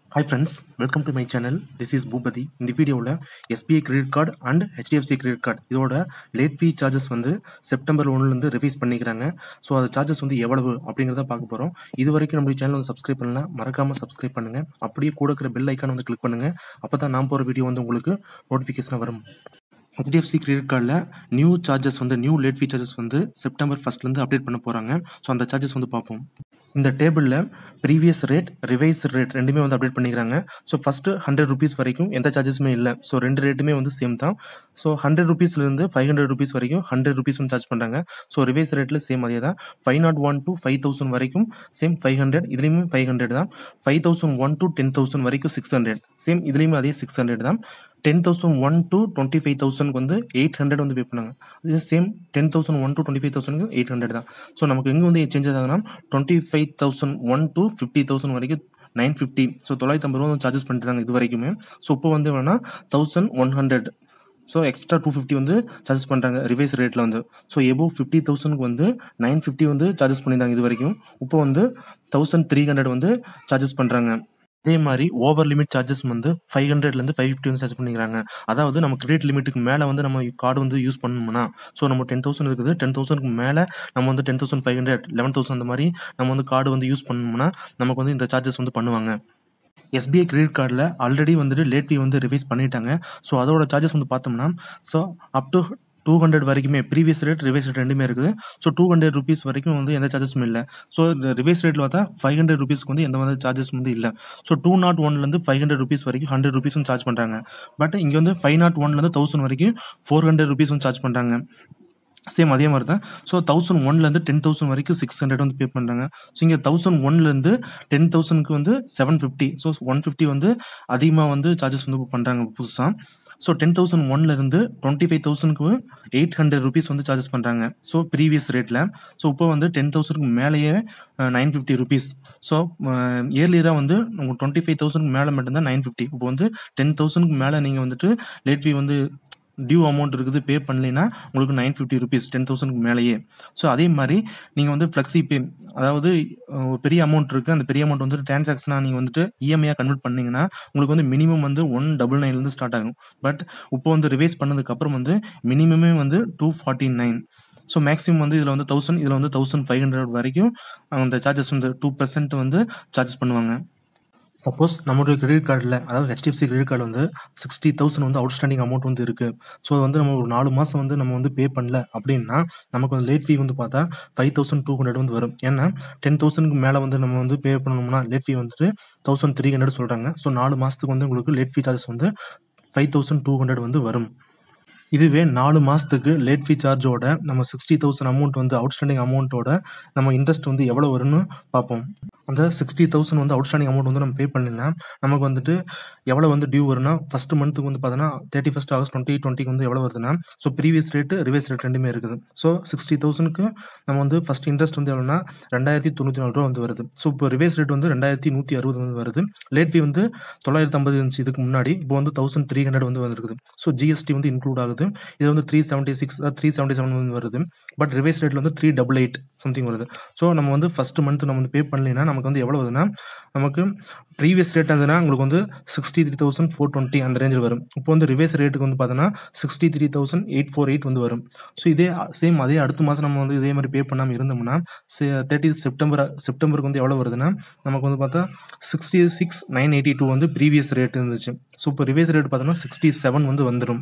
hi friends welcome to my channel this is Boopathi இந்த வீடியோவில் SBI credit card and HDFC credit card இதோட late fee charges வந்து September ஒன்றுலேருந்து revise பண்ணிக்கிறாங்க so அது சார்ஜஸ் வந்து எவ்வளவு அப்படிங்கிறத பார்க்க போகிறோம் இது வரைக்கும் நம்மளுடைய சேனல் வந்து சப்ஸ்கிரைப் பண்ணலாம் மறக்காமல் சப்ஸ்கிரைப் பண்ணுங்கள் அப்படியே கூட இருக்கிற பெல் ஐக்கான் வந்து கிளிக் பண்ணுங்கள் அப்போ தான் நான் போகிற வீடியோ வந்து உங்களுக்கு நோட்டிஃபிகேஷனாக வரும் ஹெச்டிஎஃப்சி கிரெடிட் கார்டில் நியூ சார்ஜஸ் வந்து நியூ லேட் ஃபீ சார்ஜஸ் வந்து செப்டம்பர் ஃபஸ்ட்லேருந்து அப்டேட் பண்ண போகிறாங்க ஸோ அந்த சார்ஜஸ் வந்து பார்ப்போம் இந்த டேபிளில் ப்ரீவியஸ் ரேட் ரிவைஸ் ரேட் ரெண்டுமே வந்து அப்டேட் பண்ணிக்கிறாங்க ஸோ ஃபஸ்ட்டு ஹண்ட்ரட் ருபீஸ் வரைக்கும் எந்த சார்ஜஸுமே இல்லை ஸோ ரெண்டு ரேட்டுமே வந்து சேம் தான் ஸோ ஹண்ட்ரட் ருபீஸ்லேருந்து ஃபைவ் ஹண்ட்ரட் ருபீஸ் வரைக்கும் ஹண்ட்ரட் ருபீஸ் வந்து சார்ஜ் பண்ணுறாங்க ஸோ ரிவைஸ் ரேட்டில் சேம் அதே தான் five not one to five thousand வரைக்கும் சேம் ஃபைவ் ஹண்ட்ரட் இதுலேயுமே ஃபைவ் ஹண்ட்ரட் தான் five thousand one to ten thousand வரைக்கும் சிக்ஸ் ஹண்ட்ரட் சேம் இதுலேயுமே அதே சிக்ஸ் ஹண்ட்ரட் தான் ten thousand one to twenty five தௌசண்ட்க்கு வந்து எயிட் ஹண்ட்ரட் வந்து பே பண்ணாங்க இது same ten thousand one to twenty five தௌசண்ட்க்கு எயிட் ஹண்ட்ரட் தான் ஸோ நமக்கு எங்கே வந்து சேஞ்சஸ் ஆகுதுன்னா twenty five thousand one to fifty thousand வரைக்கும் நைன் ஃபிஃப்டி ஸோ தொள்ளாயிரத்தி ஐம்பது ரூபா வந்து சார்ஜஸ் பண்ணிட்டு இது வரைக்குமே ஸோ இப்போ வந்து வேணா thousand one hundred so extra two fifty வந்து சார்ஜஸ் பண்ணுறாங்க ரிவைஸ் ரேட்டில் வந்து ஸோ எபோவ் ஃபிஃப்டி தௌசண்ட்க்கு வந்து நைன் ஃபிஃப்டி வந்து சார்ஜஸ் பண்ணியிருந்தாங்க இது வரைக்கும் இப்போ வந்து தௌசண்ட் த்ரீ ஹண்ட்ரட் வந்து சார்ஜஸ் பண்ணுறாங்க அதே மாதிரி ஓவர் லிமிட் சார்ஜஸ் வந்து ஃபைவ் ஹண்ட்ரட்லேருந்து ஃபைவ் ஃபிஃப்டி வந்து சார்ஜ் பண்ணிக்கிறாங்க அதாவது நம்ம கிரெடிட் லிமிட்டுக்கு மேலே வந்து நம்ம கார்டு வந்து யூஸ் பண்ணணும்னா ஸோ நம்ம டென் தௌசண்ட் இருக்குது டென் தௌசண்ட்க்கு மேலே நம்ம வந்து ten thousand five hundred eleven thousand அந்த மாதிரி நம்ம வந்து கார்டு வந்து யூஸ் பண்ணணும்னா நமக்கு வந்து இந்த சார்ஜஸ் வந்து பண்ணுவாங்க எஸ்பிஐ கிரெடிட் கார்டில் ஆல்ரெடி வந்துட்டு லேட் ஃபீ வந்து ரிவைஸ் பண்ணிட்டாங்க ஸோ அதோட சார்ஜஸ் வந்து பார்த்தோம்னா so up to two hundred வரைக்குமே ப்ரீவியஸ் ரேட் ரிவைஸ் ரேட் ரெண்டுமே இருக்குது ஸோ டூ ஹண்ட்ரட் ருபீஸ் வரைக்கும் வந்து எந்த சார்ஜஸும் இல்லை ஸோ இந்த ரிவைஸ் ரேட்டில் பார்த்தா ஃபைவ் ஹண்ட்ரட் ருபீஸ்க்கு வந்து எந்த மாதிரி சார்ஜஸ் வந்து இல்லை ஸோ டூ நாட் ஒன்லேருந்து ஃபைவ் ஹண்ட்ரட் ருபீஸ் வரைக்கும் ஹண்ட்ரட் ருபீஸ் வந்து சார்ஜ் பண்ணுறாங்க பட் இங்கே வந்து ஃபைவ் நாட் ஒன்லேருந்து தௌசண்ட் வரைக்கும் ஃபோர் ஹண்ட்ரட் ருபீஸ் வந்து சார்ஜ் பண்ணுறாங்க சேம் அதே மாதிரி தான் ஸோ தௌசண்ட் ஒன்லேருந்து டென் தௌசண்ட் வரைக்கும் சிக்ஸ் ஹண்ட்ரட் வந்து பே பண்ணுறாங்க ஸோ இங்கே தௌசண்ட் ஒன்லேருந்து டென் தௌசண்ட்க்கு வந்து seven fifty so one fifty வந்து அதிகமாக வந்து சார்ஜஸ் வந்து பண்ணுறாங்க புதுசாக ஸோ டென் தௌசண்ட் ஒன்லேருந்து டுவெண்ட்டி ஃபைவ் தௌசண்ட்க்கு எயிட் ஹண்ட்ரட் ருபீஸ் வந்து சார்ஜஸ் பண்ணுறாங்க ஸோ ப்ரீவியஸ் ரேட்டில் ஸோ இப்போ வந்து டென் தௌசண்ட்க்கு மேலேயே நைன் ஃபிஃப்டி ருபீஸ் ஸோ இயர்லியராக வந்து உங்களுக்கு டுவெண்ட்டி ஃபைவ் தௌசண்ட்க்கு மேலே மட்டும்தான் நைன் ஃபிஃப்டி இப்போ வந்து டென் தௌசண்ட்க்கு மேலே நீங்கள் வந்துட்டு லேட் ஃபீ வந்து டியூ அமௌண்ட் இருக்குது பே பண்ணலைன்னா உங்களுக்கு நைன் ஃபிஃப்டி ருபீஸ் டென் தௌசண்ட்க்கு மேலேயே ஸோ அதே மாதிரி நீங்கள் வந்து ஃப்ளெக்ஸி பே அதாவது ஒரு பெரிய அமௌண்ட் இருக்குது அந்த பெரிய அமௌண்ட் வந்து டிரான்சாக்ஷனாக நீங்கள் வந்துட்டு இஎம்ஐயாக கன்வெர்ட் பண்ணீங்கன்னா உங்களுக்கு வந்து மினிமம் வந்து ஒன் டபுள் நைன்லேருந்து ஸ்டார்ட் ஆகும் பட் இப்போ வந்து ரிவைஸ் பண்ணதுக்கப்புறம் வந்து மினிமமே வந்து two forty nine so maximum வந்து இதில் வந்து தௌசண்ட் இதில் வந்து தௌசண்ட் ஃபைவ் ஹண்ட்ரட் வரைக்கும் அந்த சார்ஜஸ் வந்து டூ பர்சன்ட் வந்து சார்ஜஸ் பண்ணுவாங்க சப்போஸ் நம்மளுடைய கிரெடிட் கார்டில் அதாவது ஹெச்டிஎஃப்சி கிரெடிட் கார்டு வந்து சிக்ஸ்டி தௌசண்ட் வந்து அவுட்ஸ்டாண்டிங் அமௌண்ட் வந்து இருக்குது ஸோ வந்து நம்ம ஒரு நாலு மாதம் வந்து நம்ம வந்து பே பண்ணல அப்படின்னா நமக்கு வந்து லேட் ஃபீ வந்து பார்த்தா ஃபைவ் தௌசண்ட் டூ ஹண்ட்ரட் வந்து வரும் ஏன்னா டென் தௌசண்ட்க்கு மேலே வந்து நம்ம வந்து பே பண்ணணும்னா லேட் ஃபீ வந்துட்டு தௌசண்ட் த்ரீ ஹண்ட்ரட் சொல்கிறாங்க ஸோ நாலு மாதத்துக்கு வந்து உங்களுக்கு லேட் ஃபீ சார்ஜஸ் வந்து ஃபைவ் தௌசண்ட் டூ ஹண்ட்ரட் வந்து வரும் இதுவே நாலு மாதத்துக்கு லேட் ஃபீ சார்ஜோட நம்ம சிக்ஸ்டி தௌசண்ட் அமௌண்ட் வந்து அவுட்ஸ்டாண்டிங் அமௌண்ட்டோட நம்ம இன்ட்ரெஸ்ட் வந்து எவ்வளோ வரும்னு பார்ப்போம் அந்த சிக்ஸ்டி தௌசண்ட் வந்து அவுட்ஸ்டாண்டிங் அமௌண்ட் வந்து நம்ம பே பண்ணலாம் நமக்கு வந்துட்டு எவ்வளோ வந்து டியூ வரும்னா ஃபர்ஸ்ட் மந்த்துக்கு வந்து பார்த்தோன்னா தேர்ட்டி ஃபஸ்ட் ஆகஸ்ட் டுவெண்ட்டி டுவெண்ட்டிக்கு வந்து எவ்வளோ வருதுன்னா so previous rate revise rate ரெண்டுமே இருக்குது ஸோ சிக்ஸ்டி தௌசண்ட்க்கு நம்ம வந்து ஃபஸ்ட் இன்ட்ரெஸ்ட் வந்து எவ்வளோனா ரெண்டாயிரத்தி தொண்ணூற்றி நாலு ரூபா வந்து வருது ஸோ இப்போ ரிவைஸ் ரேட் வந்து ரெண்டாயிரத்தி நூற்றி அறுபது வந்து வருது லேட் ஃபீ வந்து தொள்ளாயிரத்தி ஐம்பது இருந்துச்சு இதுக்கு முன்னாடி இப்போ வந்து தௌசண்ட் த்ரீ ஹண்ட்ரட் வந்து வந்துருக்குது ஸோ ஜிஎஸ்டி வந்து இன்க்ளூட் ஆகுது இது வந்து three seventy six three seventy seven வந்து வருது பட் ரிவைஸ் ரேட்டில் வந்து த்ரீ டபுள் எயிட் சம்திங் வருது ஸோ நம்ம வந்து ஃபஸ்ட் மந்த் நம்ம வந்து பே பண்ணலைன்னா நமக்கு வந்து எவ்வளோ வருதுன்னா நமக்கு ப்ரீவியஸ் ரேட் இருந்ததுன்னா உங்களுக்கு வந்து sixty three thousand four twenty அந்த ரேஞ்சில் வரும் இப்போ வந்து ரிவைஸ் ரேட்டுக்கு வந்து பார்த்தோன்னா sixty three thousand eight four eight வந்து வரும் ஸோ இதே சேம் அதே அடுத்த மாதம் நம்ம வந்து இதே மாதிரி பே பண்ணாமல் இருந்தோம்னா தேர்ட்டி செப்டம்பர் செப்டம்பருக்கு வந்து எவ்வளோ வருதுன்னா நமக்கு வந்து பார்த்தா sixty six nine eighty two வந்து ப்ரீவியஸ் ரேட் இருந்துச்சு ஸோ இப்போ ரிவைஸ் ரேட் பார்த்தோம்னா சிக்ஸ்டி செவன் வந்து வந்துடும்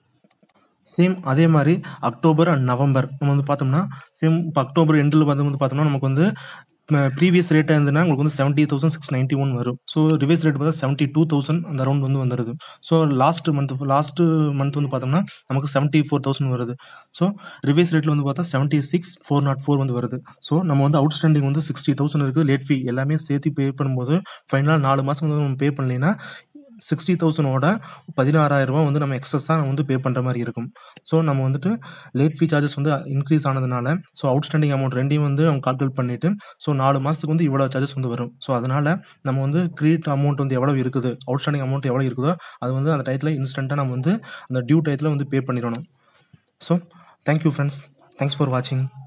சேம் அதே மாதிரி அக்டோபர் அண்ட் நவம்பர் நம்ம வந்து பார்த்தோம்னா சேம் இப்போ அக்டோபர் எண்டில் பார்த்து வந்து பார்த்தோம்னா நமக்கு வந்து ப்ரீவியஸ் ரேட்டாக இருந்ததுன்னா உங்களுக்கு வந்து seventy thousand six ninety one வரும் ஸோ ரிவைஸ் ரேட் பார்த்தா செவன்ட்டி டூ தௌசண்ட் அந்த அரௌண்ட் வந்து வந்துடுது so last month last month வந்து பார்த்தோம்னா நமக்கு செவன்ட்டி ஃபோர் தௌசண்ட் வருது ஸோ ரிவைஸ் ரேட்டில் வந்து பார்த்தா seventy six four not four வந்து வருது ஸோ நம்ம வந்து அவுட்ஸ்டாண்டிங் வந்து சிக்ஸ்டி தௌசண்ட் இருக்குது லேட் ஃபீ எல்லாமே சேர்த்து பே பண்ணும்போது ஃபைனலாக நாலு மாதம் வந்து நம்ம பே பண்ணலைன்னா சிக்ஸ்டி தௌசண்டோட பதினாறாயிரம் ரூபா வந்து நம்ம எக்ஸஸாக வந்து பே பண்ணுற மாதிரி இருக்கும் ஸோ நம்ம வந்துட்டு லேட் ஃபீ சார்ஜஸ் வந்து இன்க்ரீஸ் ஆனதுனால ஸோ அவுட்ஸ்டாண்டிங் அமௌண்ட் ரெண்டையும் வந்து அவங்க கால்குலேட் பண்ணிட்டு ஸோ நாலு மாதத்துக்கு வந்து இவ்வளோ சார்ஜஸ் வந்து வரும் ஸோ அதனால நம்ம வந்து கிரெடிட் அமௌண்ட் வந்து எவ்வளோ இருக்குது அவுட்ஸ்டாண்டிங் அமௌண்ட் எவ்வளோ இருக்குதோ அது வந்து அந்த டயத்தில் இன்ஸ்டண்ட்டாக நம்ம வந்து அந்த டியூ டயத்தில் வந்து பே பண்ணிடணும் so thank you friends thanks for வாட்சிங்